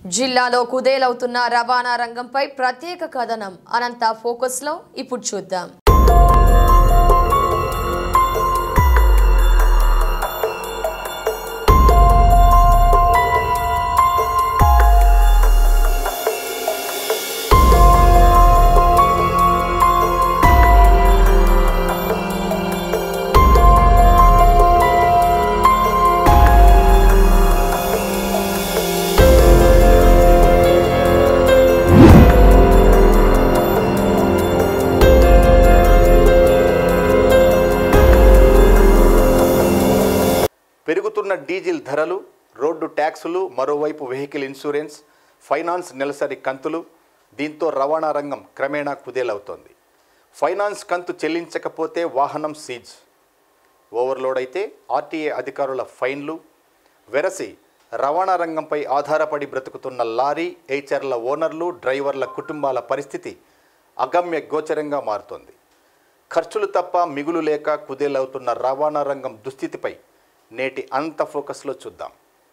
జిల్లాలో కుదేలవుతున్న రవాణా రంగంపై ప్రత్యేక కథనం అనంత ఫోకస్లో ఇప్పుడు చూద్దాం పెరుగుతున్న డీజిల్ ధరలు రోడ్డు ట్యాక్సులు మరోవైపు వెహికల్ ఇన్సూరెన్స్ ఫైనాన్స్ నెలసరి కంతులు దీంతో రవాణా రంగం క్రమేణా కుదేలవుతోంది ఫైనాన్స్ కంతు చెల్లించకపోతే వాహనం సీజ్ ఓవర్లోడ్ అయితే ఆర్టీఏ అధికారుల ఫైన్లు వెరసి రవాణా రంగంపై ఆధారపడి బ్రతుకుతున్న లారీ హెచ్ఆర్ల ఓనర్లు డ్రైవర్ల కుటుంబాల పరిస్థితి అగమ్య గోచరంగా మారుతోంది ఖర్చులు తప్ప మిగులు లేక కుదేలవుతున్న రవాణా రంగం దుస్థితిపై నేటి అంత ఫోకస్లో చూద్దాం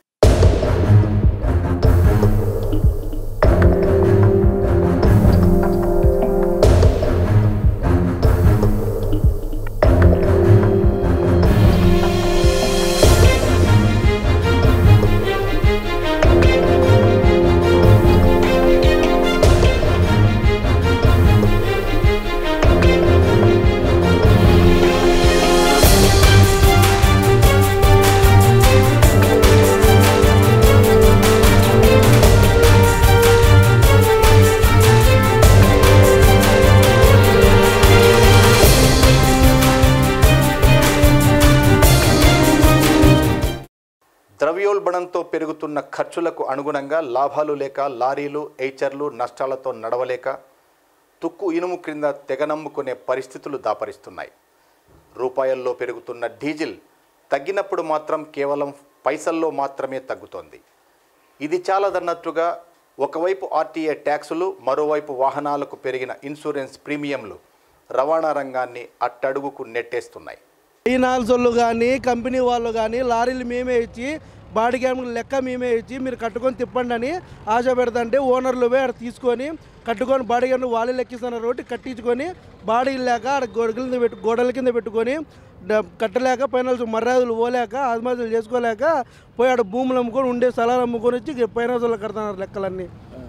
ద్రవ్యోల్బణంతో పెరుగుతున్న ఖర్చులకు అనుగుణంగా లాభాలు లేక లారీలు హెచ్ఆర్లు నష్టాలతో నడవలేక తుక్కు ఇనుము క్రింద తెగనమ్ముకునే పరిస్థితులు దాపరిస్తున్నాయి రూపాయల్లో పెరుగుతున్న డీజిల్ తగ్గినప్పుడు మాత్రం కేవలం పైసల్లో మాత్రమే తగ్గుతోంది ఇది చాలదన్నట్టుగా ఒకవైపు ఆర్టీఏ ట్యాక్సులు మరోవైపు వాహనాలకు పెరిగిన ఇన్సూరెన్స్ ప్రీమియంలు రవాణా రంగాన్ని అట్టడుగుకు నెట్టేస్తున్నాయి ఫైనాన్స్ వాళ్ళు కానీ కంపెనీ వాళ్ళు కానీ లారీలు మేమే ఇచ్చి బాడీ క్యామ్కి లెక్క మేమే ఇచ్చి మీరు కట్టుకొని తిప్పండి అని ఆశ పెడతంటే ఓనర్లు పోయి ఆడ తీసుకొని కట్టుకొని బాడీ క్యామ్లు వాళ్ళే లెక్కిస్తున్నారు కాబట్టి కట్టించుకొని బాడీ లేక ఆడ గోడ కింద పెట్టు గోడల కింద పెట్టుకొని డ- కట్టలేక ఫైనాన్స్ మర్యాదలు పోలేక ఆత్మహత్యలు చేసుకోలేక పోయి ఆడ భూములు అమ్ముకొని ఉండే స్థలాలు అమ్ముకొని వచ్చి ఫైనాన్స్ వాళ్ళు కడుతున్నారు లెక్కలన్నీ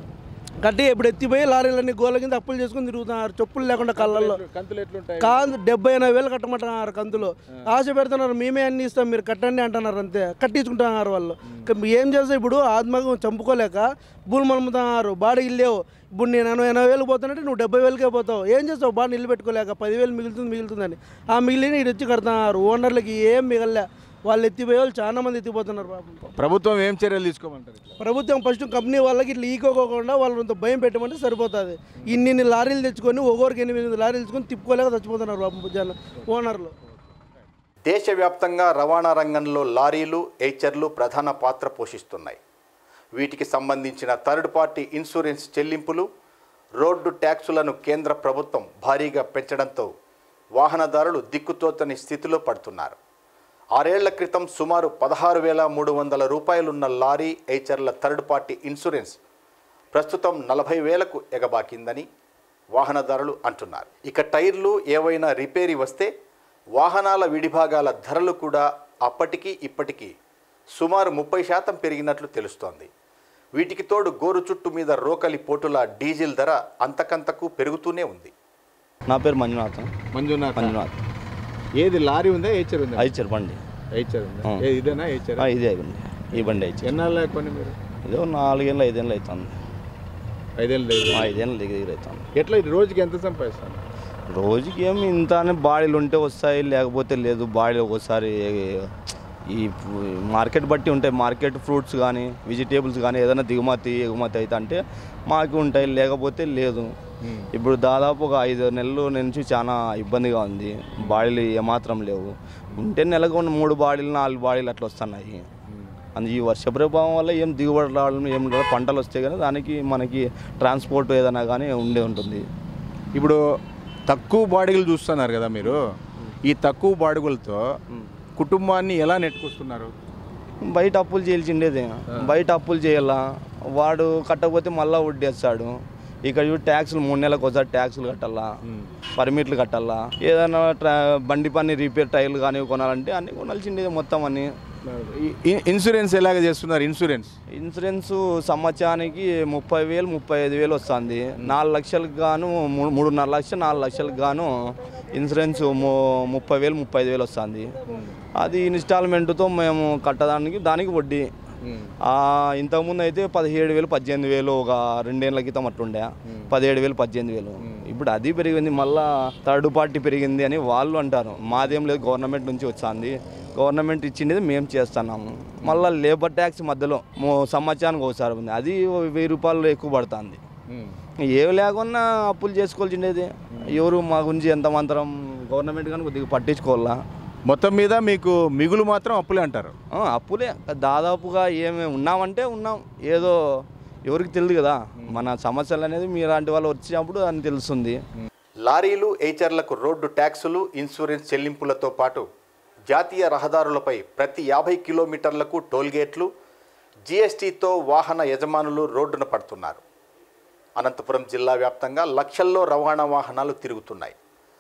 కట్టి ఇప్పుడు ఎత్తిపోయి లారీలన్నీ గోల కింద అప్పులు చేసుకొని తిరుగుతున్నారు చెప్పులు లేకుండా కళ్ళల్లో కంతులు ఎట్లుంటాయి కాదు డెబ్బై ఎనభై వేలు కట్టమంటున్నారు కంతులు ఆశ పెడుతున్నారు మేమే అన్ని ఇస్తాం మీరు కట్టండి అంటున్నారు అంతే కట్టించుకుంటున్నారు వాళ్ళు ఇక ఏం చేస్తే ఇప్పుడు ఆత్మహత్య చంపుకోలేక భూములు అమ్ముతున్నారు బాడీ లేవు ఇప్పుడు నేను ఎనభై ఎనభై వేలు పోతానంటే నువ్వు డెబ్బై వేలకే పోతావు ఏం చేస్తావు బాగా నిల్లు పెట్టుకోలేక పదివేలు మిగులుతుంది మిగులుతుందని ఆ మిగిలిన ఇటు వచ్చి కడుతున్నారు ఓనర్లకి ఏం మిగలలే వాళ్ళు ఎత్తిపోయే వాళ్ళు చాలా మంది ఎత్తిపోతున్నారు పాపం ప్రభుత్వం ఏం చర్యలు తీసుకోమంటారు ఇట్లా? ప్రభుత్వం ఫస్ట్ కంపెనీ వాళ్ళకి ఇట్లా ఈకోకుండా వాళ్ళంత భయం పెట్టమంటే సరిపోతుంది ఇన్ని లారీలు తెచ్చుకొని ఒక్కొరికి ఎనిమిది లారీలు తెచ్చుకొని తిప్పుకోలేక చచ్చిపోతున్నారు పాపం జనం ఓనర్లు దేశవ్యాప్తంగా రవాణా రంగంలో లారీలు హెచ్ఆర్లు ప్రధాన పాత్ర పోషిస్తున్నాయి వీటికి సంబంధించిన థర్డ్ పార్టీ ఇన్సూరెన్స్ చెల్లింపులు రోడ్డు ట్యాక్సులను కేంద్ర ప్రభుత్వం భారీగా పెంచడంతో వాహనదారులు దిక్కుతోచని స్థితిలో పడుతున్నారు ఆరేళ్ల క్రితం సుమారు పదహారు వేల మూడు వందల రూపాయలున్న లారీ హెచ్ఆర్ల థర్డ్ పార్టీ ఇన్సూరెన్స్ ప్రస్తుతం నలభై వేలకు ఎగబాకిందని వాహనదారులు అంటున్నారు ఇక టైర్లు ఏవైనా రిపేరీ వస్తే వాహనాల విడిభాగాల ధరలు కూడా అప్పటికి ఇప్పటికీ సుమారు ముప్పై శాతం పెరిగినట్లు తెలుస్తోంది వీటికి తోడు గోరు చుట్టు మీద రోకలి పోటుల డీజిల్ ధర అంతకంతకు పెరుగుతూనే ఉంది నా పేరు మంజునాథ్ మంజునాథ్ మంజునాథ్ ఏది లారీ ఉందా హెచ్చర్ ఉందా ఐచర్ బండి హెచ్చర్ ఉందా ఆ. ఏది ఇదేనా హెచ్చర్ ఆ, ఇదే బండి ఈ బండి ఐచర్ ఎన్నాళ్ళు కొని మీరు ఇదో నాలుగేళ్ళు ఐదేళ్ళు అవుతుంది ఐదేళ్ళు లేదు ఆ, ఐదేళ్ళు దగ్గర దగ్గర అవుతుంది ఎట్లా ఇది రోజుకి ఎంత సంపాదిస్తాను రోజుకి ఏమి ఇంత అని బాడీలు ఉంటే వస్తాయి లేకపోతే లేదు బాడీలు ఒకసారి ఈ మార్కెట్ బట్టి ఉంటాయి మార్కెట్ ఫ్రూట్స్ కానీ వెజిటేబుల్స్ కానీ ఏదైనా దిగుమతి ఎగుమతి అయితే అంటే మాకు ఉంటాయి లేకపోతే లేదు ఇప్పుడు దాదాపు ఒక ఐదు నెలల నుంచి చాలా ఇబ్బందిగా ఉంది బాడీలు ఏమాత్రం లేవు ఉంటే నెలకు ఉన్న మూడు బాడీలు నాలుగు బాడీలు అట్లా వస్తున్నాయి అందు ఈ వర్ష ప్రభావం వల్ల ఏం దిగుబడి రావడం ఏం రావడం, పంటలు వస్తాయి కానీ దానికి మనకి ట్రాన్స్పోర్ట్ ఏదైనా కానీ ఉండే ఉంటుంది ఇప్పుడు తక్కువ బాడీలు చూస్తున్నారు కదా మీరు ఈ తక్కువ బాడుగులతో కుటుంబాన్ని ఎలా నెట్టుకొస్తున్నారు బయట అప్పులు చేయాల్సిండేది బయట అప్పులు చేయాలా వాడు కట్టకపోతే మళ్ళీ వడ్డీ వేస్తాడు ఇక్కడ చూడు ట్యాక్సులు మూడు నెలలకు ఒకసారి ట్యాక్సులు కట్టాలా పర్మిట్లు కట్టాలా ఏదైనా ట్రా బండి పని రిపేర్ టైర్లు కానీ కొనాలంటే అన్నీ కొనాల్సిందే మొత్తం అన్నీ ఈ- ఈ- ఇన్సూరెన్స్ ఎలాగ చేస్తున్నారు ఇన్సూరెన్స్ ఇన్సూరెన్స్ సంవత్సరానికి ముప్పై వేలు ముప్పై ఐదు వేలు వస్తుంది నాలుగు లక్షలకు గాను మూ- మూడున్నర లక్షలు నాలుగు లక్షలకు గాను ఇన్సూరెన్స్ ము- ముప్పై వేలు ముప్పై ఐదు వేలు వస్తుంది అది ఇన్స్టాల్మెంట్తో మేము కట్టడానికి దానికి వడ్డీ ఆ, ఇంతకుముందు అయితే పదిహేడు వేలు పద్దెనిమిది వేలు ఒక రెండేళ్ల క్రితం అట్టుండే పదిహేడు వేలు పద్దెనిమిది వేలు ఇప్పుడు అది పెరిగింది మళ్ళా థర్డ్ పార్టీ పెరిగింది అని వాళ్ళు అంటారు మాదేం లేదు గవర్నమెంట్ నుంచి వచ్చింది గవర్నమెంట్ ఇచ్చింది మేము చేస్తున్నాము మళ్ళీ లేబర్ ట్యాక్స్ మధ్యలో మో- సంవత్సరానికి ఒకసారి ఉంది అది వెయ్యి రూపాయలు ఎక్కువ పడుతుంది ఏవి లేకున్నా అప్పులు చేసుకోవాల్సిండేది ఎవరు మా గురించి ఎంత మాత్రం గవర్నమెంట్ కానీ కొద్దిగా పట్టించుకోవాలా మొత్తం మీద మీకు మిగులు మాత్రం అప్పులే అంటారు ఆ, అప్పులే దాదాపుగా ఏమి ఉన్నామంటే ఉన్నాం ఏదో ఎవరికి తెలియదు కదా మన సమస్యలు అనేది మీలాంటి వాళ్ళు వచ్చినప్పుడు అని తెలుస్తుంది లారీలు ఏచర్లకు రోడ్డు ట్యాక్సులు ఇన్సూరెన్స్ చెల్లింపులతో పాటు జాతీయ రహదారులపై ప్రతి యాభై కిలోమీటర్లకు టోల్గేట్లు జీఎస్టీతో వాహన యజమానులు రోడ్డున పడుతున్నారు అనంతపురం జిల్లా వ్యాప్తంగా లక్షల్లో రవాణా వాహనాలు తిరుగుతున్నాయి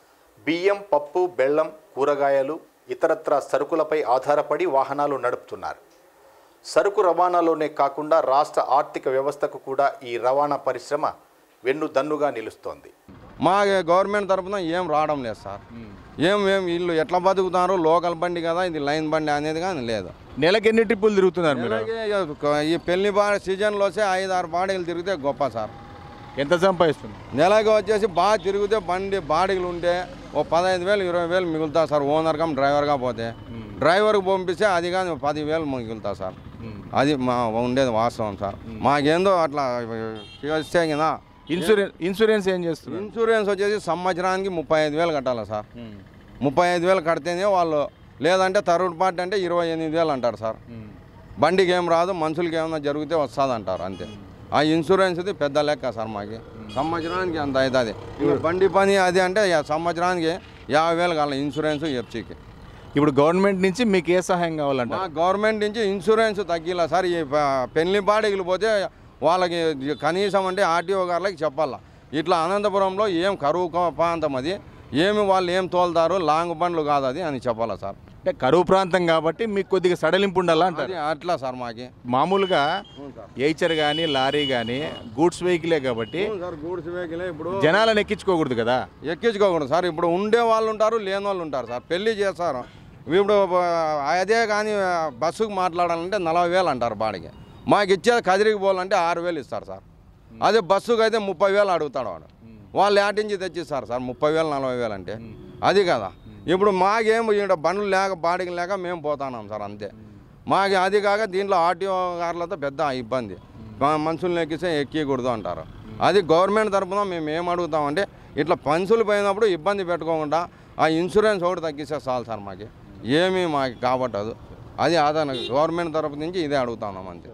బియ్యం పప్పు బెల్లం కూరగాయలు ఇతరత్ర సరుకులపై ఆధారపడి వాహనాలు నడుపుతున్నారు సరుకు రవాణాలోనే కాకుండా రాష్ట్ర ఆర్థిక వ్యవస్థకు కూడా ఈ రవాణా పరిశ్రమ వెన్నుదన్నుగా నిలుస్తోంది మా గవర్నమెంట్ తరపున ఏం రావడం లేదు సార్ ఏం ఏం వీళ్ళు ఎట్లా బతుకుతారు లోకల్ బండి కదా ఇది లైన్ బండి అనేది కానీ లేదు నెలకి ఎన్ని ట్రిప్పులు తిరుగుతున్నారు మీరు నెలకి ఈ పెళ్లి బా సీజన్లో వస్తే ఐదు ఆరు బాడీలు తిరిగితే గొప్ప సార్ ఎంత సంపాదిస్తున్నారు నెలకి వచ్చేసి బాగా తిరిగితే బండి బాడీలు ఉంటే ఓ పదహైదు వేలు ఇరవై వేలు మిగులుతా సార్ ఓనర్ కమ్ డ్రైవర్గా పోతే డ్రైవర్కి పంపిస్తే అది కానీ పదివేలు మిగులుతా సార్ అది మా ఉండేది వాస్తవం సార్ మాకేందో అట్లా వస్తే కదా ఇన్సూరెన్స్ ఇన్సూరెన్స్ ఏం చేస్తున్నారు ఇన్సూరెన్స్ వచ్చేసి సంవత్సరానికి ముప్పై ఐదు వేలు కట్టాలి సార్ ముప్పై ఐదు వేలు కడితేనే వాళ్ళు లేదంటే థర్డ్ పార్టీ అంటే ఇరవై ఎనిమిది వేలు అంటారు సార్ బండికి ఏం రాదు మనుషులకి ఏమైనా జరిగితే వస్తుంది అంటారు అంతే ఆ ఇన్సూరెన్స్ది పెద్ద లెక్క సార్ మాకి సంవత్సరానికి అంత అవుతుంది ఇక బండి పని అది అంటే యా- సంవత్సరానికి యాభై వేలు కావాలి ఇన్సూరెన్స్ ఎఫ్సీకి ఇప్పుడు గవర్నమెంట్ నుంచి మీకు ఏ సహాయం కావాలంట మా గవర్నమెంట్ నుంచి ఇన్సూరెన్స్ తగ్గిలా సార్ ఈ ప- పెళ్లి బాడీలు పోతే వాళ్ళకి కనీసం అంటే ఆర్టీఓ గారులకి చెప్పాలా ఇట్లా అనంతపురంలో ఏం కరువు క- ప్రాంతం అది ఏమి వాళ్ళు ఏం తోలుతారు లాంగ్ బండ్లు కాదు అది అని చెప్పాలా సార్ అంటే కరువు ప్రాంతం కాబట్టి మీకు కొద్దిగా సడలింపు ఉండాలా అంటారు అది అట్లా సార్ మాకి మామూలుగా ఏచర్ కానీ లారీ కానీ గూడ్స్ వెహికలే కాబట్టి సార్ గూడ్స్ వెహికల్ ఇప్పుడు జనాలను ఎక్కించుకోకూడదు కదా ఎక్కించుకోకూడదు సార్ ఇప్పుడు ఉండే వాళ్ళు ఉంటారు లేని వాళ్ళు ఉంటారు సార్ పెళ్లి చేస్తారు ఇప్పుడు బ- అదే కానీ బస్సుకు మాట్లాడాలంటే నలభై వేలు అంటారు బాడికి మాకు ఇచ్చేది కదిరికి పోవాలంటే ఆరు వేలు ఇస్తారు సార్ అదే బస్సుకు అయితే ముప్పై వేలు అడుగుతాడు వాడు వాళ్ళు ఏటించి తెచ్చిస్తారు సార్ ముప్పై వేలు నలభై వేలు అంటే అది కదా ఇప్పుడు మాకేం ఇక్కడ బండ్లు లేక బాడికి లేక మేము పోతున్నాం సార్ అంతే మాకు అది కాక దీంట్లో ఆర్టీఓ గారులతో పెద్ద ఇబ్బంది మా మనుషుల్ని ఎక్కిస్తే ఎక్కకూడదు అంటారు అది గవర్నమెంట్ తరపున మేము ఏం అడుగుతామంటే ఇట్లా పంచులు పోయినప్పుడు ఇబ్బంది పెట్టుకోకుండా ఆ ఇన్సూరెన్స్ ఒకటి తగ్గిస్తే చాలు సార్ మాకు ఏమీ మాకు కాబట్టదు అది ఆదాయ గవర్నమెంట్ తరపు నుంచి ఇదే అడుగుతున్నాం అంతే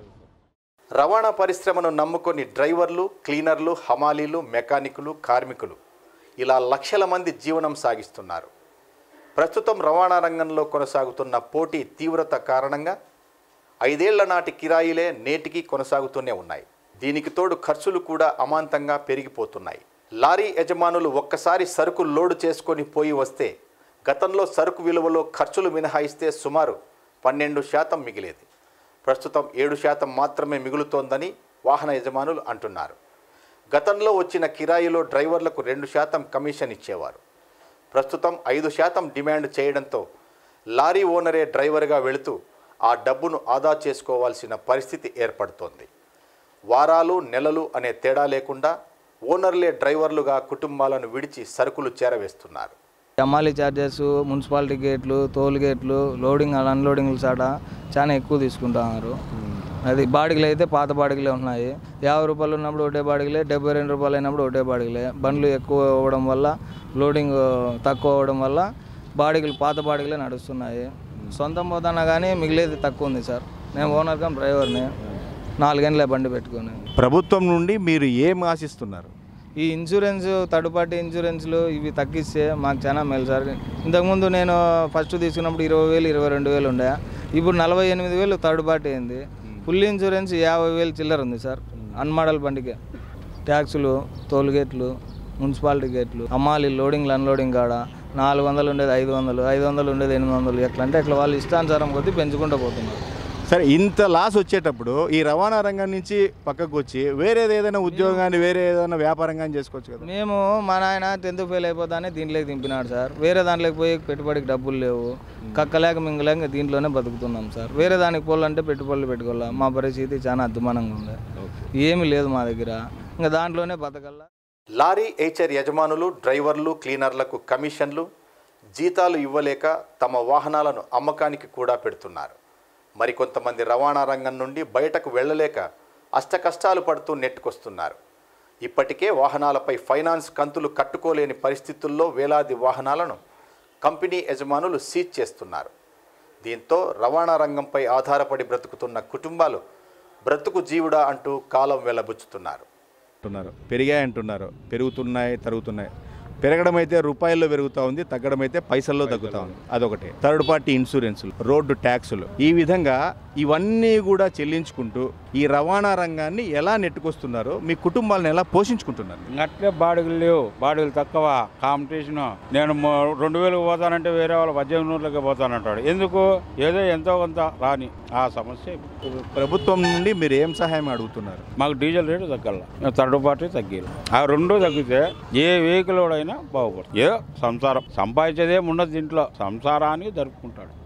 రవాణా పరిశ్రమను నమ్ముకొని డ్రైవర్లు క్లీనర్లు హమాలీలు మెకానికులు కార్మికులు ఇలా లక్షల మంది జీవనం సాగిస్తున్నారు ప్రస్తుతం రవాణా రంగంలో కొనసాగుతున్న పోటీ తీవ్రత కారణంగా ఐదేళ్ల నాటి కిరాయిలే నేటికి కొనసాగుతూనే ఉన్నాయి దీనికి తోడు ఖర్చులు కూడా అమాంతంగా పెరిగిపోతున్నాయి లారీ యజమానులు ఒక్కసారి సరుకు లోడు చేసుకొని పోయి వస్తే గతంలో సరుకు విలువలో ఖర్చులు మినహాయిస్తే సుమారు పన్నెండు శాతం మిగిలేది ప్రస్తుతం ఏడు శాతం మాత్రమే మిగులుతోందని వాహన యజమానులు అంటున్నారు గతంలో వచ్చిన కిరాయిలో డ్రైవర్లకు రెండు శాతం కమిషన్ ఇచ్చేవారు ప్రస్తుతం ఐదు శాతం డిమాండ్ చేయడంతో లారీ ఓనరే డ్రైవర్గా వెళుతూ ఆ డబ్బును ఆదా చేసుకోవాల్సిన పరిస్థితి ఏర్పడుతోంది వారాలు నెలలు అనే తేడా లేకుండా ఓనర్లే డ్రైవర్లుగా కుటుంబాలను విడిచి సరుకులు చేరవేస్తున్నారు హమాలీ ఛార్జెస్ మున్సిపాలిటీ గేట్లు టోల్ గేట్లు లోడింగ్ అండ్ అన్లోడింగ్లు చాట చాలా ఎక్కువ తీసుకుంటున్నారు అది బాడిగలు అయితే పాత బాడిగలే ఉన్నాయి యాభై రూపాయలు ఉన్నప్పుడు ఒకటే బాడిగలే డెబ్బై రెండు రూపాయలు అయినప్పుడు ఒకటే బాడిగలే బండ్లు ఎక్కువ అవ్వడం వల్ల లోడింగ్ తక్కువ అవ్వడం వల్ల బాడిగలు పాత బాడిగలే నడుస్తున్నాయి సొంతం పోతానా కానీ మిగిలేది తక్కువ ఉంది సార్ నేను ఓనర్ కమ్ డ్రైవర్ని నాలుగేళ్ళే బండి పెట్టుకొని ప్రభుత్వం నుండి మీరు ఏం ఆశిస్తున్నారు ఈ ఇన్సూరెన్స్ థర్డ్ పార్టీ ఇన్సూరెన్స్లు ఇవి తగ్గిస్తే మాకు చాలా మేలు సార్ ఇంతకుముందు నేను ఫస్ట్ తీసుకున్నప్పుడు ఇరవై వేలు ఇరవై రెండు వేలు ఉండే ఇప్పుడు నలభై ఎనిమిది వేలు థర్డ్ పార్టీ అయింది ఫుల్ ఇన్సూరెన్స్ యాభై వేలు చిల్లర ఉంది సార్ అన్మాడల్ బండికే ట్యాక్సులు టోల్ గేట్లు మున్సిపాలిటీ గేట్లు అమ్మాలి లోడింగ్లు అన్లోడింగ్ కాడ నాలుగు వందలు ఉండేది ఐదు వందలు ఐదు వందలు ఉండేది ఎనిమిది వందలు ఎట్లా అంటే అట్లా వాళ్ళు ఇష్టానుసారం కొద్దీ పెంచుకుంటూ పోతున్నారు సరే ఇంత లాస్ వచ్చేటప్పుడు ఈ రవాణా రంగం నుంచి పక్కకు వచ్చి వేరేది ఏదైనా ఉద్యోగాన్ని వేరే ఏదైనా వ్యాపారం కానీ చేసుకోవచ్చు కదా మేము మా నాయన టెన్త్ ఫెయిల్ అయిపోతానే దీంట్లోకి దింపినాడు సార్ వేరే దాంట్లోకి పోయి పెట్టుబడికి డబ్బులు లేవు కక్కలేక మింగలేక దీంట్లోనే బతుకుతున్నాం సార్ వేరే దానికి పోవాలంటే పెట్టుబడులు పెట్టుకోవాలా మా పరిస్థితి చాలా అద్దుమానంగా ఉంది ఏమీ లేదు మా దగ్గర ఇంకా దాంట్లోనే బతకల్లా లారీ ఏచర్ యజమానులు డ్రైవర్లు క్లీనర్లకు కమిషన్లు జీతాలు ఇవ్వలేక తమ వాహనాలను అమ్మకానికి కూడా పెడుతున్నారు మరికొంతమంది రవాణా రంగం నుండి బయటకు వెళ్ళలేక అష్టకష్టాలు పడుతూ నెట్టుకొస్తున్నారు ఇప్పటికే వాహనాలపై ఫైనాన్స్ కంతులు కట్టుకోలేని పరిస్థితుల్లో వేలాది వాహనాలను కంపెనీ యజమానులు సీజ్ చేస్తున్నారు దీంతో రవాణా రంగంపై ఆధారపడి బ్రతుకుతున్న కుటుంబాలు బ్రతుకు జీవుడా అంటూ కాలం వెలబుచ్చుతున్నారు అంటున్నారు పెరిగాయి అంటున్నారు పెరుగుతున్నాయి తరుగుతున్నాయి పెరగడం అయితే రూపాయల్లో పెరుగుతూ ఉంది తగ్గడం అయితే పైసల్లో తగ్గుతూ ఉంది అదొకటి థర్డ్ పార్టీ ఇన్సూరెన్సులు రోడ్డు ట్యాక్సులు ఈ విధంగా ఇవన్నీ కూడా చెల్లించుకుంటూ ఈ రవాణా రంగాన్ని ఎలా నెట్టుకొస్తున్నారో మీ కుటుంబాలను ఎలా పోషించుకుంటున్నారు అట్లే బాడుగులు లేవు బాడుగులు తక్కువ కాంపిటీషన్ నేను మొ- రెండు వేలకు పోతానంటే వేరే వాళ్ళు పద్దెనిమిది నూరులకి పోతానంటాడు ఎందుకు ఏదో ఎంతో కొంత రాని ఆ సమస్య ఇప్పుడు. ప్రభుత్వం నుండి మీరు ఏం సహాయం అడుగుతున్నారు మాకు డీజిల్ రేటు తగ్గాల థర్డ్ పార్టీ తగ్గాలి ఆ రెండు తగ్గితే ఏ వెహికల్ అయినా బాగుపడుతుంది ఏదో సంసారం సంపాదించేదే ఉండదు దీంట్లో సంసారానికి జరుపుకుంటాడు